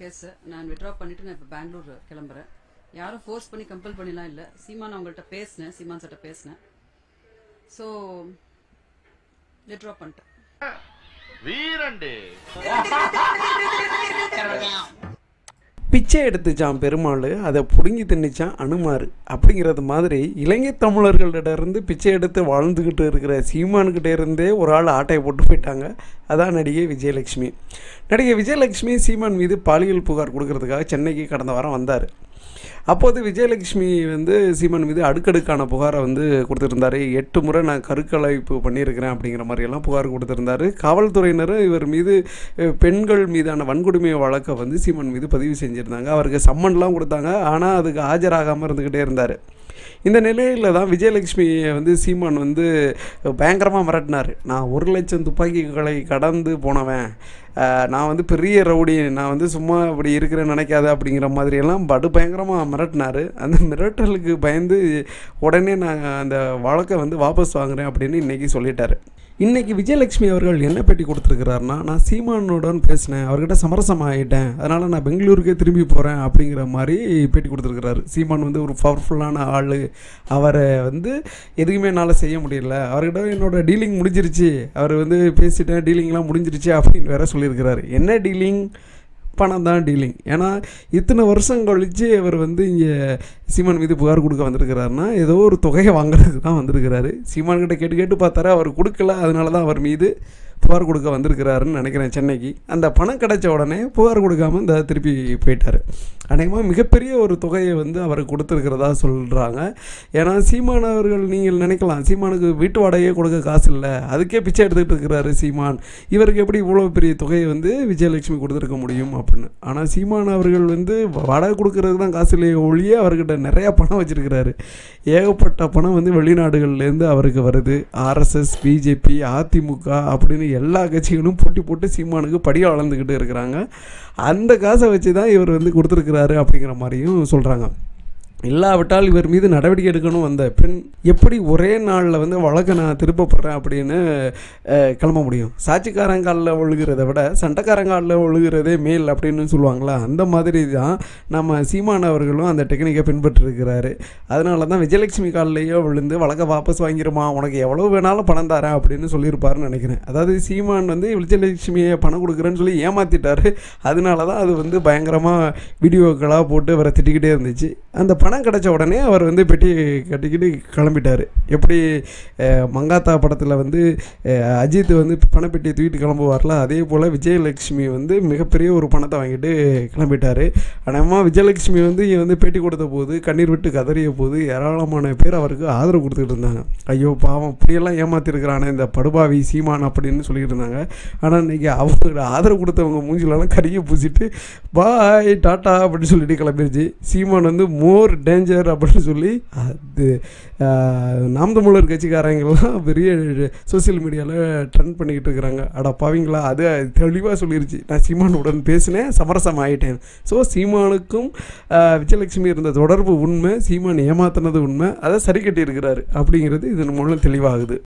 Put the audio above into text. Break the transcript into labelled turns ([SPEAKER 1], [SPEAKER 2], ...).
[SPEAKER 1] case நான் withdraw பண்ணிட்டு நான் இப்போ பெங்களூர் கிளம்புறேன் யாரும் ஃபோர்ஸ் பண்ணி கம்பல் பண்ணிலாம் இல்லை சீமான் அவங்கள்ட்ட பேசினேன் சீமான் சட்ட பேசினேன் ஸோ விட்ரா பண்ணிட்டேன்
[SPEAKER 2] வீரண்டு
[SPEAKER 3] பிச்சை எடுத்துச்சான் பெருமாள் அதை பிடுங்கி தின்னுச்சான் அனுமார் அப்படிங்கிறது மாதிரி இலங்கை தமிழர்களிடருந்து பிச்சை எடுத்து வாழ்ந்துக்கிட்டு இருக்கிற சீமானுக்கிட்ட இருந்தே ஒரு ஆள் ஆட்டையை போட்டு போயிட்டாங்க அதான் நடிகை விஜயலட்சுமி நடிகை விஜயலட்சுமி சீமான் மீது பாலியல் புகார் கொடுக்கறதுக்காக சென்னைக்கு கடந்த வாரம் வந்தார் அப்போது விஜயலட்சுமி வந்து சீமான் மீது அடுக்கடுக்கான புகாரை வந்து கொடுத்துருந்தாரு எட்டு முறை நான் கருக்கலைப்பு பண்ணியிருக்கிறேன் அப்படிங்கிற மாதிரியெல்லாம் புகார் கொடுத்துருந்தாரு காவல்துறையினர் இவர் மீது அஹ், பெண்கள் மீதான வன்கொடுமை வழக்கை வந்து சீமான் மீது பதிவு செஞ்சுருந்தாங்க அவருக்கு சம்மன்லாம் கொடுத்தாங்க ஆனால் அதுக்கு ஆஜராகாமல் இருந்துக்கிட்டே இருந்தார் இந்த நிலையில் தான் விஜயலட்சுமியை வந்து சீமான் வந்து பயங்கரமாக மிரட்டினார் நான் ஒரு லட்சம் துப்பாக்கிகளை கடந்து போனவன் அஹ், நான் வந்து பெரிய ரவுடி நான் வந்து சும்மா அப்படி இருக்கிறேன்னு நினைக்காத அப்படிங்கிற மாதிரியெல்லாம் படு பயங்கரமாக மிரட்டினார் அந்த மிரட்டலுக்கு பயந்து உடனே நான் அந்த வழக்கை வந்து வாபஸ் வாங்குறேன் அப்படின்னு இன்றைக்கி சொல்லிட்டாரு இன்றைக்கி விஜயலட்சுமி அவர்கள் என்ன பேட்டி கொடுத்துருக்கிறாருன்னா நான் சீமானுடன் பேசினேன் அவர்கிட்ட சமரசம் ஆகிட்டேன் அதனால் நான் பெங்களூருக்கே திரும்பி போகிறேன் அப்படிங்கிற மாதிரி பேட்டி கொடுத்துருக்கிறாரு சீமான் வந்து ஒரு பவர்ஃபுல்லான ஆள் அவரை வந்து எதுவுமே என்னால் செய்ய முடியல அவர்கிட்ட என்னோட டீலிங் முடிஞ்சிருச்சு அவர் வந்து பேசிட்டேன் டீலிங்லாம் முடிஞ்சிருச்சு அப்படின்னு வேற சொல்லியிருக்கிறாரு என்ன டீலிங் பணம் தான் டீலிங் ஏன்னா இத்தனை வருஷம் கழித்து அவர் வந்து இங்கே சீமான் மீது புகார் கொடுக்க வந்திருக்கிறாருன்னா ஏதோ ஒரு தொகையை வாங்குறதுக்கு தான் வந்திருக்கிறாரு சீமான் கிட்ட கேட்டு கேட்டு பார்த்தாரு அவர் கொடுக்கல அதனால தான் அவர் மீது புகார் கொடுக்க வந்திருக்கிறாருன்னு நினைக்கிறேன் சென்னைக்கு அந்த பணம் கிடைச்ச உடனே புகார் கொடுக்காம இந்த திருப்பி போயிட்டார் அநேகமாக மிகப்பெரிய ஒரு தொகையை வந்து அவர் கொடுத்துருக்கிறதா சொல்கிறாங்க ஏன்னா சீமான் அவர்கள் நீங்கள் நினைக்கலாம் சீமானுக்கு வீட்டு வாடகையே கொடுக்க காசு இல்லை அதுக்கே பிச்சை எடுத்துக்கிட்டு இருக்கிறாரு சீமான் இவருக்கு எப்படி இவ்வளோ பெரிய தொகையை வந்து விஜயலட்சுமி கொடுத்துருக்க முடியும் அப்படின்னு ஆனால் சீமான் அவர்கள் வந்து வாடகை கொடுக்கறதுக்கு தான் காசு இல்லையே ஒழிய அவர்கிட்ட நிறையா பணம் வச்சுருக்கிறாரு ஏகப்பட்ட பணம் வந்து வெளிநாடுகள்லேருந்து அவருக்கு வருது ஆர்எஸ்எஸ் பிஜேபி அதிமுக அப்படின்னு எல்லா கட்சிகளும் போட்டி போட்டு சீமானுக்கு படியாக வளர்ந்துக்கிட்டு இருக்கிறாங்க அந்த காசை வச்சு தான் இவர் வந்து கொடுத்துருக்கிறாரு அப்படிங்கிற மாதிரியும் சொல்கிறாங்க இல்லாவிட்டால் இவர் மீது நடவடிக்கை எடுக்கணும் வந்த பெண் எப்படி ஒரே நாளில் வந்து வழக்கை நான் திருப்பப்படுறேன் அப்படின்னு அஹ், கிளம்ப முடியும் சாட்சிக்காரங்காலில் ஒழுகிறத விட சண்டைக்காரங்காலில் ஒழுகிறதே மேல் அப்படின்னு சொல்லுவாங்களா அந்த மாதிரி தான் நம்ம சீமான் அவர்களும் அந்த டெக்னிக்கை பின்பற்றிருக்கிறாரு அதனால தான் விஜயலட்சுமி காலிலேயோ விழுந்து வழக்கை வாபஸ் வாங்கிருமா உனக்கு எவ்வளோ வேணாலும் பணம் தரேன் அப்படின்னு சொல்லியிருப்பாருன்னு நினைக்கிறேன் அதாவது சீமான் வந்து விஜயலட்சுமியை பணம் கொடுக்குறேன்னு சொல்லி ஏமாற்றிட்டாரு அதனால தான் அது வந்து பயங்கரமாக வீடியோக்களாக போட்டு அவரை திட்டிக்கிட்டே இருந்துச்சு அந்த பணம் கிடைச்ச உடனே அவர் வந்து பெட்டி கட்டிக்கிட்டு கிளம்பிட்டார் எப்படி அஹ், மங்காத்தா படத்தில் வந்து அஹ், அஜித் வந்து பணப்பெட்டியை தூக்கிட்டு கிளம்புவார்ல அதே போல் விஜயலட்சுமி வந்து மிகப்பெரிய ஒரு பணத்தை வாங்கிட்டு கிளம்பிட்டார் ஆனால் விஜயலட்சுமி வந்து இங்க வந்து பேட்டி கொடுத்த போது கண்ணீர் விட்டு கதறிய போது ஏராளமான பேர் அவருக்கு ஆதரவு கொடுத்துக்கிட்டு இருந்தாங்க ஐயோ பாவம் இப்படியெல்லாம் ஏமாத்திருக்கிறானே இந்த படுபாவி சீமான் அப்படின்னு சொல்லிட்டு இருந்தாங்க ஆனால் இன்றைக்கி அவங்களோட ஆதரவு கொடுத்தவங்க மூஞ்சிலெல்லாம் கருகி பூசிட்டு பாய் டாட்டா அப்படின்னு சொல்லிட்டு கிளம்பிருச்சு சீமான் வந்து மோர் டேஞ்சர் அப்படின்னு சொல்லி அது ஆஹ், நாம் தமிழர் கட்சிக்காரங்கெல்லாம் பெரிய சோசியல் மீடியாவில் ட்ரெண்ட் பண்ணிக்கிட்டு இருக்கிறாங்க அட பாவிங்களா அது தெளிவாக சொல்லிருச்சு நான் சீமானுடன் பேசினேன் சமரசம் ஆகிட்டேன் ஸோ சீமானுக்கும் ஆஹ், விஜயலட்சுமி இருந்த தொடர்பு உண்மை சீமான் ஏமாத்தினது உண்மை அதை சரி கட்டி இருக்கிறாரு அப்படிங்கிறது இதன் மூலம் தெளிவாகுது